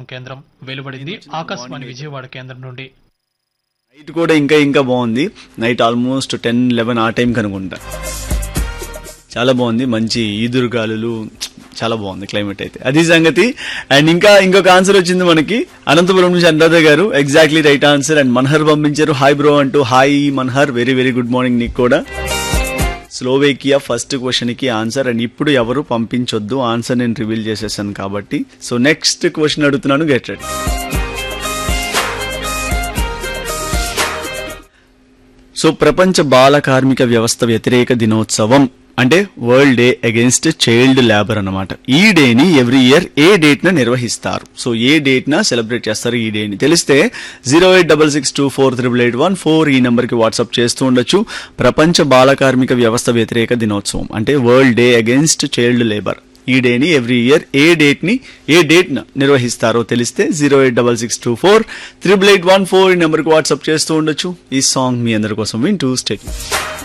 కేంద్రం వెలువడింది ఆకాశవాణి విజయవాడ కేంద్రం నుండి నైట్ కూడా ఇంకా ఇంకా బాగుంది నైట్ ఆల్మోస్ట్ టెన్ లెవెన్ ఆ టైం కనుకుంటా చాలా బాగుంది మంచి ఈదురుగాలులు చాలా బాగుంది క్లైమేట్ అయితే అది సంగతి అండ్ ఇంకా ఇంకొక ఆన్సర్ వచ్చింది మనకి అనంతపురం నుంచి అనురాధ గారు exactly right answer and Manhar పంపించారు హాయ్ బ్రో అంటూ hi Manhar very very good morning నీకు కూడా స్లోవేకియా ఫస్ట్ క్వశ్చన్ కి ఆన్సర్ అండ్ ఇప్పుడు ఎవరు పంపించొద్దు ఆన్సర్ నేను రివీల్ చేసేసాను కాబట్టి సో నెక్స్ట్ క్వశ్చన్ అడుగుతున్నాను గెట్ రెడీ సో ప్రపంచ బాల కార్మిక వ్యవస్థ వ్యతిరేక దినోత్సవం అంటే world day against child labour అన్నమాట ఈ డేని ఎవ్రీ ఇయర్ ఏ డేట్ న నిర్వహిస్తారు సో ఏ డేట్ న సెలబ్రేట్ చేస్తారు ఈ డేని తెలిస్తే zero eight double six two four triple eight one four ఈ నెంబర్ కి వాట్సాప్ చేస్తూ ఉండొచ్చు ప్రపంచ బాల కార్మిక వ్యవస్థ వ్యతిరేక దినోత్సవం అంటే world day against child labour ఈ డేని ఎవ్రీ ఇయర్ ఏ డేట్ ని ఏ డేట్ న నిర్వహిస్తారో తెలిస్తే zero eight double six two four triple eight one four ఈ నెంబర్కి వాట్సాప్ చేస్తూ ఉండొచ్చు ఈ సాంగ్ మీ అందరి కోసం వింటూ స్టేట్